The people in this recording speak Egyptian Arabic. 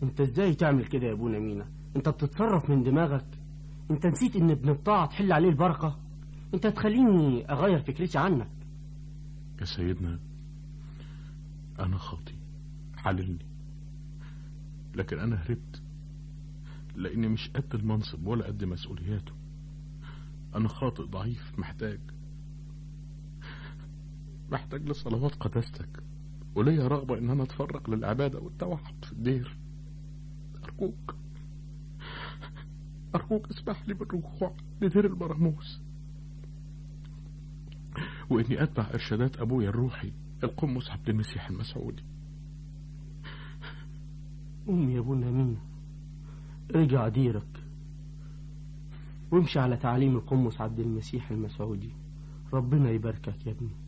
انت ازاي تعمل كده يا ابونا مينا انت بتتصرف من دماغك انت نسيت ان ابن الطاعة تحل عليه البركة انت تخليني اغير فكرتي عنك يا سيدنا أنا خاطي حللني لكن أنا هربت لأني مش قد المنصب ولا قد مسؤولياته أنا خاطئ ضعيف محتاج محتاج لصلوات قداستك وليا رغبة إن أنا أتفرغ للعبادة والتوحد في الدير أرجوك أرجوك اسمح لي بالرجوع لدير البراموس وإني أتبع إرشادات أبويا الروحي القمص عبد المسيح المسعودي قوم يا ابونا مينا ارجع ديرك وامشي على تعليم القمص عبد المسيح المسعودي ربنا يباركك يا ابني